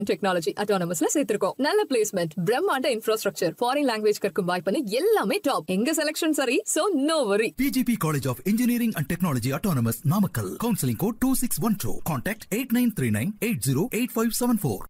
Technology அட்டானமஸ்ல சேர்த்திருக்கோம் நல்ல placement பிரம்மாண்ட infrastructure foreign language கற்கும் வாய்ப்புன்னு எல்லாமே டாப் எங்க செலக்ஷன் சரி so no worry PGP College of Engineering and Technology Autonomous Namakkal. Counseling code 2612. Contact 8939 808574.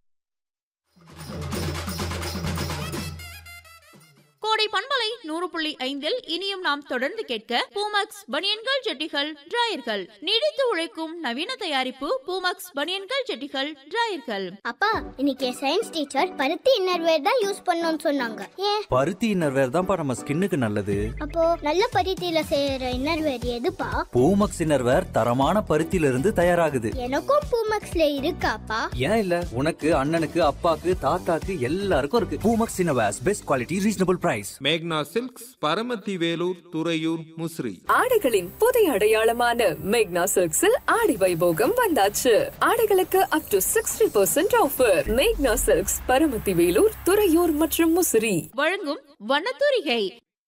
கோடை பண்பலை நூறு புள்ளி ஐந்தில் இனியும் நாம் தொடர்ந்து கேட்க பூமக்ஸ் பனியன்கள் ஜெட்டிகள் டிராயர்கள் நீடித்து உழைக்கும் நவீன தயாரிப்பு பூமக்ஸ் பனியன்கள் ஜெட்டிகள் டிராயர்கள் அப்பா இன்னைக்கு சயின்ஸ் டீச்சர் பருத்தி இன்னர்வேர் தான் யூஸ் பண்ணணும்னு சொன்னாங்க ஏன் பருத்தி இன்னர்வேர் தான்ப்பா நம்ம ஸ்கின்னுக்கு நல்லது அப்போ நல்ல பருத்தியில செய்யற இன்னர்வேர் எதுப்பா பூமக்ஸ் இன்னர்வேர் தரமான பருத்தியில இருந்து தயாராகுது எனக்கும் பூமக்ஸ்ல இருக்காப்பா ஏன் இல்ல உனக்கு அண்ணனுக்கு அப்பாக்கு தாத்தாக்கு எல்லாருக்கும் இருக்கு Poomex innerwears best quality reasonable price Magna silks Paramathi Velur Thuraiyur Musiri ஆடைகளின் புதிய அடையாளமான மேக்னா சில்க்ஸில் ஆடி வைபோகம் வந்தாச்சு ஆடைகளுக்கு up to sixty percent offer Magna silks Paramathi Velur Thuraiyur மற்றும் முசிறி வழங்கும் வண்ணத்தூரிகை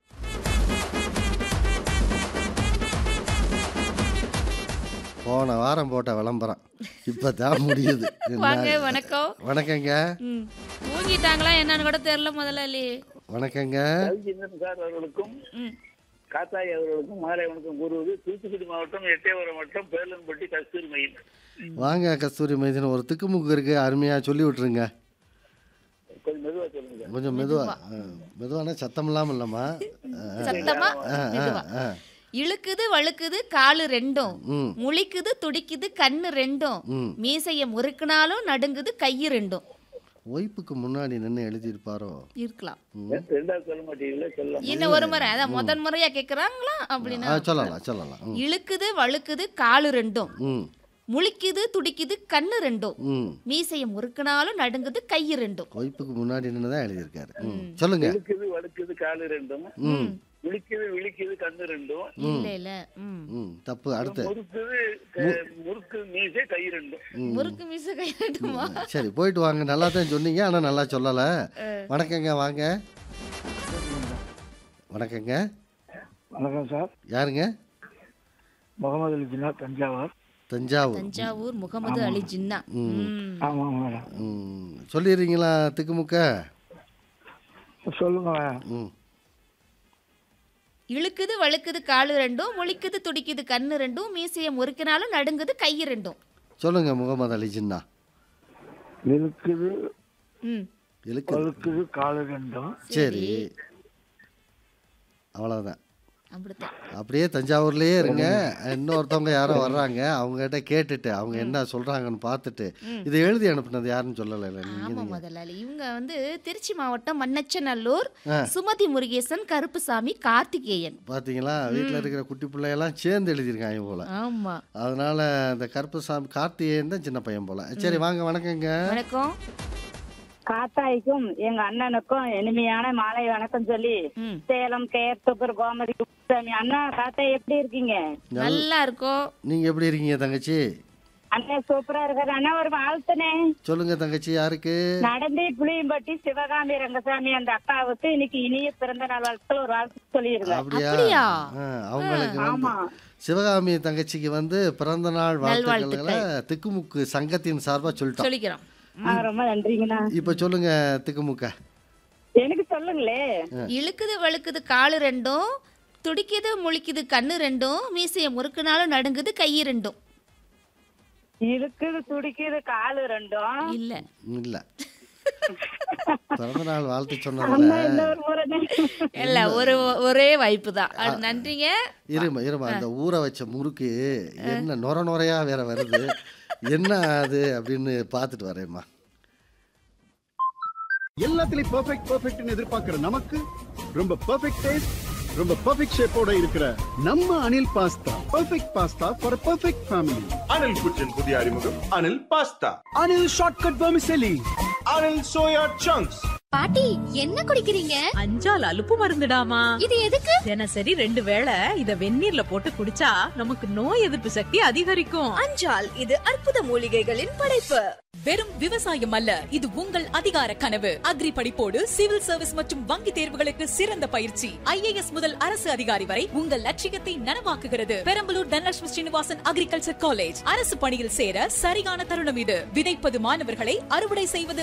போன வாரம் போட்ட விளம்பரம் இப்போ தான் முடியுது வாங்க என்ன- வணக்கம் வணக்கங்க ம். தூங்கிட்டாங்களா என்னன்னு கூட தெரியல முதலாளி வணக்கங்க கவிச்சந்திரன் சார் அவர்களுக்கும் ம். காத்தாய் அவர்களுக்கும் மாலை வணக்கம் கூறுவது தூத்துக்குடி மாவட்டம் எட்டயபுரம் வட்டம் பேலன்பட்டி கஸ்தூரி மையம் வாங்க கஸ்தூரி மைதின் ஒரு திக்குமுக்கு இருக்கு அருமையாக சொல்லி விட்டுருங்க கொஞ்சம் மெதுவா சொல்லுங்க கொஞ்சம் மெதுவா ஆ, மெதுவானா சத்தம் இல்லாமல் இல்லைம்மா சத்தமா ஆ, ஆ, மெதுவா. ஆ. இழுக்குது வழுக்குது காலு ரெண்டும் ம் முழிக்குது துடிக்குது கண்ணு ரெண்டும் ம் மீசைய முறுக்குனாலும் நடுங்குது கையு ரெண்டும் ஒய்ப்புக்கு முன்னாடி நின்று எழுதியிருப்பாரோ இருக்கலாம் ரெண்டாவது சொல்ல மாட்டீங்களா சொல்லலாம் இன்னும் ஒரு முறை அதான் முதன் முறையா கேக்குறாங்களா ஆ அப்படின்னா சொல்லலாம் சொல்லலாம் ம் இழுக்குது வழுக்குது காலு ரெண்டும் ம் முழிக்குது துடிக்குது கண்ணு ரெண்டும் ம் மீசைய முறுக்குனாலும் நடுங்குது கையு ரெண்டும் ஒய்ப்புக்கு முன்னாடி நின்று தான் எழுதியிருக்காரு ம் சொல்லுங்க இழுக்குது வழுக்குது காலு ரெண்டும் ம் விழிக்குது விழிக்குது கண்ணு ரெண்டும் இல்ல இல்ல ம் ம் தப்பு அடுத்து முறுக்குது க- முறுக்கு மீசை கை ரெண்டும் முறுக்கு மீசை கை ரெண்டுமா சரி போயிட்டு வாங்க நல்லா தான் சொன்னீங்க ஆனால் நல்லா சொல்லலை வணக்கங்க வாங்க வணக்கங்க வணக்கம் சார் யாருங்க முகமது அலி ஜின்னா தஞ்சாவூர் தஞ்சாவூர் தஞ்சாவூர் முகமது அலி ஜின்னா ம். ஆமாம் மேடம் ம் சொல்லிடுறீங்களா திக்குமுக்க சொல்லுங்க ம் இழுக்குது வழுக்குது காலு ரெண்டும் முழிக்குது துடிக்குது கண்ணு ரெண்டும் மீசைய முறுக்கினாலும் நடுங்குது கையு ரெண்டும் சொல்லுங்க முகமது அலி ஜின்னா இழுக்குது ம் இழுக்கு வழுக்குது காலு ரெண்டும் சரி அவ்வளோதான் அப்படித்தான் அப்படியே தஞ்சாவூர்லயே இருங்க இன்னொருத்தவங்க யாரோ வர்றாங்க அவங்ககிட்ட கேட்டுட்டு அவங்க என்ன சொல்றாங்கன்னு பார்த்துட்டு இதை எழுதி அனுப்புனது யாருன்னு சொல்லலை நீங்க ஆமா நீங்க முதலாளி இவங்க வந்து திருச்சி மாவட்டம் மண்ணச்சநல்லூர் ஆ. சுமதி முருகேசன் கருப்புசாமி கார்த்திகேயன் பார்த்தீங்களா வீட்டில் இருக்கிற குட்டி பிள்ளையெல்லாம் சேர்ந்து எழுதியிருக்காங்க போல ஆமா அதனால இந்த கருப்பசாமி கார்த்திகேயன் தான் சின்ன பையன் போல சரி வாங்க வணக்கங்க வணக்கம் காத்தாய்க்கும் எங்க அண்ணனுக்கும் இனிமையான மாலை வணக்கம் சொல்லி ம். சேலம் கேர்த்தூர் கோமதி குப்புசாமி அண்ணா காத்தாய் எப்படி இருக்கீங்க நல்லா இருக்கோம் நீங்க எப்படி இருக்கீங்க தங்கச்சி அண்ணன் சூப்பரா இருக்காரு அண்ணா ஒரு வாழ்த்துனே சொல்லுங்க தங்கச்சி யாருக்கு நடந்தே புளியம்பட்டி சிவகாமி ரங்கசாமி அந்த அக்காவுக்கு இன்னைக்கு இனிய பிறந்த நாள் வாழ்த்துக்கள் ஒரு வாழ்த்து சொல்லிருங்க அப்படியா அப்படியா? ஆ, அவங்களுக்கு வந்து ஆமா சிவகாமி தங்கச்சிக்கு வந்து பிறந்த நாள் வாழ்த்துக்களை நல்வாழ்த்துக்கள். திக்குமுக்கு சங்கத்தின் சார்பா சொல்லிட்டோம் சொல்லிக்கிறோம் ஆ, ரொம்ப நன்றிங்கண்ணா இப்ப சொல்லுங்க திக்குமுக்க எனக்கு சொல்லுங்களே இழுக்குது வழுக்குது காலு ரெண்டும் துடிக்குது முழிக்குது கண்ணு ரெண்டும் மீசைய முறுக்குனாலும் நடுங்குது கையு ரெண்டும் இருக்குது துடிக்குது காலு ரெண்டும் இல்ல இல்ல பிறந்த நாள் வாழ்த்து அண்ணா சொன்னதுல இன்னொரு முறை இல்ல ஒரு ஒரே வாய்ப்பு தான் அது நன்றிங்க இருமா இருமா அந்த ஊற வச்ச முறுக்கு என்ன நொர நொறையா வேற வருது என்ன அது அப்படின்னு பார்த்துட்டு வரேம்மா எல்லாத்துலயும் பெர்ஃபெக்ட் பெர்ஃபெக்ட்னு எதிர்பார்க்கிற நமக்கு ரொம்ப பெர்ஃபெக்ட் டேஸ்ட் ரொம்ப பெர்ஃபெக்ட் ஷேப்போட இருக்கிற நம்ம Anil pasta perfect pasta for perfect family Anil kitchen புதிய அறிமுகம் Anil pasta Anil shortcut vermicelli Anil soya chunks பாட்டி என்ன குடிக்கிறீங்க அஞ்சால் அலுப்பு மருந்துடாமா இது எதுக்கு தினசரி ரெண்டு வேளை இத வெந்நீர்ல போட்டு குடிச்சா நமக்கு நோய் எதிர்ப்பு சக்தி அதிகரிக்கும் அஞ்சால் இது அற்புத மூலிகைகளின் படைப்பு வெறும் விவசாயம் அல்ல இது உங்கள் அதிகார கனவு அக்ரி படிப்போடு சிவில் சர்வீஸ் மற்றும் வங்கி தேர்வுகளுக்கு சிறந்த பயிற்சி ஐஏஎஸ் முதல் அரசு அதிகாரி வரை உங்கள் லட்சியத்தை நனவாக்குகிறது பெரம்பலூர் தனலட்சுமி ஸ்ரீனிவாசன் அக்ரிகல்ச்சர் காலேஜ் அரசு பணியில் சேர சரியான தருணம் இது விதைப்பது மாணவர்களை அறுவடை செய்வது